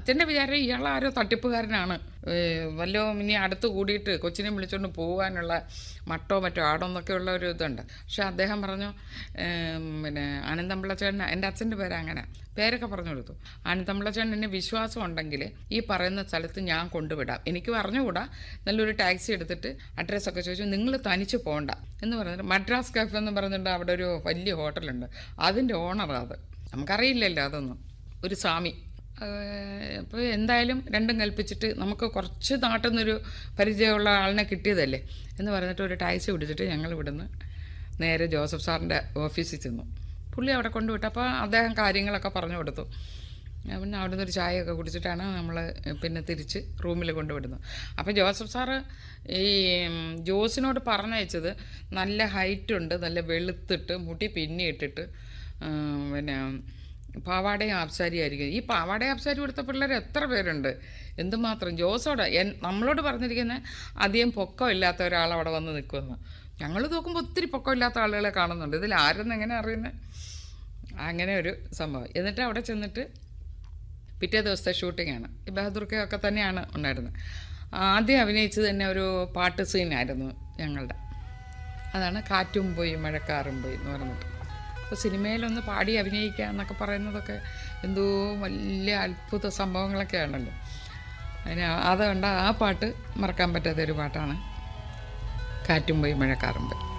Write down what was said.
അച്ഛൻ്റെ വിചാരം ഇയാൾ ആരോ തട്ടിപ്പുകാരനാണ് ഏഹ് വല്ലോ ഇനി അടുത്ത് കൂടിയിട്ട് കൊച്ചിനെ വിളിച്ചുകൊണ്ട് പോകാനുള്ള മട്ടോ മറ്റോ ആടോ എന്നൊക്കെ ഉള്ള ഒരു ഇതുണ്ട് പക്ഷെ അദ്ദേഹം പറഞ്ഞു ഏം, പിന്നെ ആനന്ദമ്പിള്ളച്ചേട്ടൻ എൻ്റെ അച്ഛൻ്റെ പേര് അങ്ങനെ പേരൊക്കെ പറഞ്ഞു കൊടുത്തു ആനന്ദമ്പിള്ളച്ചേട്ടൻ എന്നെ വിശ്വാസം ഉണ്ടെങ്കിൽ ഈ പറയുന്ന സ്ഥലത്ത് ഞാൻ കൊണ്ടുവിടാം എനിക്ക് പറഞ്ഞുകൂടാ നല്ലൊരു ടാക്സി എടുത്തിട്ട് അഡ്രസ്സൊക്കെ ചോദിച്ചു നിങ്ങൾ തനിച്ച് പോകണ്ട എന്ന് പറഞ്ഞിട്ട് മദ്രാസ് കഫ് എന്ന് പറഞ്ഞിട്ട് അവിടെ ഒരു വലിയ ഹോട്ടലുണ്ട് അതിൻ്റെ ഓണറാണ് അത് നമുക്കറിയില്ലല്ലോ അതൊന്നും ഒരു സ്വാമി അപ്പോൾ എന്തായാലും രണ്ടും കൽപ്പിച്ചിട്ട് നമുക്ക് കുറച്ച് നാട്ടിൽ നിന്നൊരു പരിചയമുള്ള ആളിനെ കിട്ടിയതല്ലേ എന്ന് പറഞ്ഞിട്ട് ഒരു ടാക്സി പിടിച്ചിട്ട് ഞങ്ങൾ ഇവിടുന്ന് നേരെ ജോസഫ് സാറിൻ്റെ ഓഫീസിൽ ചെന്നു പുള്ളി അവിടെ കൊണ്ടുവിട്ടു അപ്പോൾ അദ്ദേഹം കാര്യങ്ങളൊക്കെ പറഞ്ഞു കൊടുത്തു ഞാൻ പിന്നെ അവിടുന്ന് ഒരു ചായയൊക്കെ കുടിച്ചിട്ടാണ് നമ്മൾ പിന്നെ തിരിച്ച് റൂമിൽ കൊണ്ടുവിടുന്നത് അപ്പോൾ ജോസഫ് സാറ് ഈ ഉം, ജോസിനോട് പറഞ്ഞയച്ചത് നല്ല ഹൈറ്റ് ഉണ്ട് നല്ല വെളുത്തിട്ട് മുടി പിന്നിയിട്ടിട്ട് ഉം, പിന്നെ പാവാടയും ആപ്സാരി ആയിരിക്കും ഈ പാവാടയും ആപ്സാരി കൊടുത്ത പിള്ളേർ എത്ര പേരുണ്ട് എന്തുമാത്രം ജോസോട് എൻ നമ്മളോട് പറഞ്ഞിരിക്കുന്നത് അധികം പൊക്കം ഇല്ലാത്ത ഒരാൾ അവിടെ വന്ന് നിൽക്കുമെന്ന് ഞങ്ങൾ നോക്കുമ്പോൾ ഒത്തിരി പൊക്കം ഇല്ലാത്ത ആളുകളെ കാണുന്നുണ്ട് ഇതിൽ ആരെന്ന് എങ്ങനെ അറിയുന്നത് അങ്ങനെ ഒരു സംഭവം എന്നിട്ട് അവിടെ ചെന്നിട്ട് പിറ്റേ ദിവസത്തെ ഷൂട്ടിങ്ങാണ് ഈ ബഹദൂർക്കയൊക്കെ തന്നെയാണ് ഉണ്ടായിരുന്നത് ആദ്യം അഭിനയിച്ചത് തന്നെ ഒരു പാട്ട് സീനായിരുന്നു ഞങ്ങളുടെ അതാണ് കാറ്റും പോയി മഴക്കാറും പോയി എന്ന് പറഞ്ഞിട്ട് അപ്പോൾ സിനിമയിലൊന്ന് പാടി അഭിനയിക്കുക എന്നൊക്കെ പറയുന്നതൊക്കെ എന്തോ വലിയ അത്ഭുത സംഭവങ്ങളൊക്കെ ആണല്ലോ അതിന് അതുകൊണ്ട് ആ പാട്ട് മറക്കാൻ പറ്റാത്ത ഒരു പാട്ടാണ് കാറ്റും പോയി മഴക്കാറും പോയി